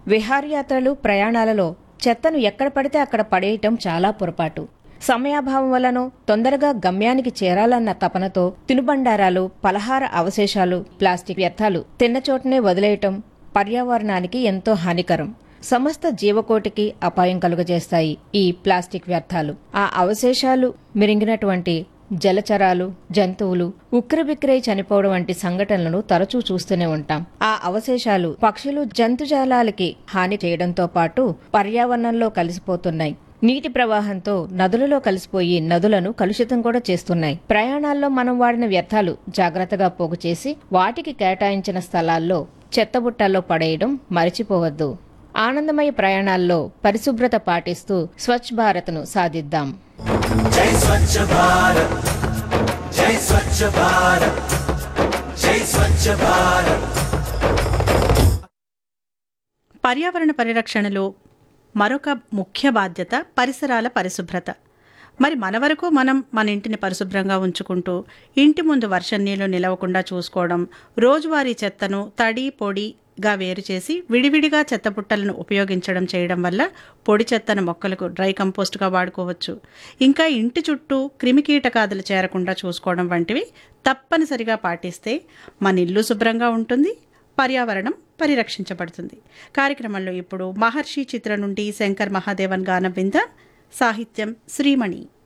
విహారయాత్రలు ప్రయాణాలలో చెత్తను ఎక్కడ పడితే అక్కడ పడేయటం చాలా పొరపాటు సమయాభావం వలనో తొందరగా గమ్యానికి చేరాలన్న తపనతో తినుబండారాలు పలహార అవశేషాలు ప్లాస్టిక్ వ్యర్థాలు తిన్న చోటనే వదిలేయటం పర్యావరణానికి ఎంతో హానికరం సమస్త జీవకోటికి అపాయం కలుగజేస్తాయి ఈ ప్లాస్టిక్ వ్యర్థాలు ఆ అవశేషాలు మిరింగినటువంటి జలచరాలు జంతువులు ఉక్కిరిబిక్కిరై చనిపోవడం వంటి సంఘటనలను తరచూ చూస్తూనే ఉంటాం ఆ అవశేషాలు పక్షులు జంతుజాలాలకి హాని చేయడంతో పాటు పర్యావరణంలో కలిసిపోతున్నాయి నీటి ప్రవాహంతో నదులలో కలిసిపోయి నదులను కలుషితం కూడా చేస్తున్నాయి ప్రయాణాల్లో మనం వాడిన వ్యర్థాలు జాగ్రత్తగా పోగు చేసి వాటికి కేటాయించిన స్థలాల్లో చెత్తబుట్టల్లో పడేయడం మరిచిపోవద్దు ఆనందమయ ప్రయాణాల్లో పరిశుభ్రత పాటిస్తూ స్వచ్ఛ భారత్ను సాధిద్దాం జై స్వచ్ఛ భారత్ జై స్వచ్ఛ భారత్ జై స్వచ్ఛ భారత్ పర్యావరణ పరిరక్షణలో మరొక ముఖ్య బాధ్యత పరిసరాల పరిశుభ్రత మరి మన వరకు మనం మన ఇంటిని పరిశుభ్రంగా ఉంచుకుంటూ ఇంటి ముందు వర్షం నీళ్లు నిలవకుండా చూసుకోవడం రోజువారీ చెత్తను తడి పొడిగా వేరు చేసి విడివిడిగా చెత్తపుట్టలను ఉపయోగించడం చేయడం వల్ల పొడి చెత్తను మొక్కలకు డ్రై కంపోస్ట్గా వాడుకోవచ్చు ఇంకా ఇంటి చుట్టూ క్రిమికీటకాదులు చేరకుండా చూసుకోవడం వంటివి తప్పనిసరిగా పాటిస్తే మన ఇల్లు శుభ్రంగా ఉంటుంది పర్యావరణం పరిరక్షించబడుతుంది కార్యక్రమంలో ఇప్పుడు మహర్షి చిత్రం నుండి శంకర్ మహాదేవన్ గానం విందాం సాహిత్యం శ్రీమణి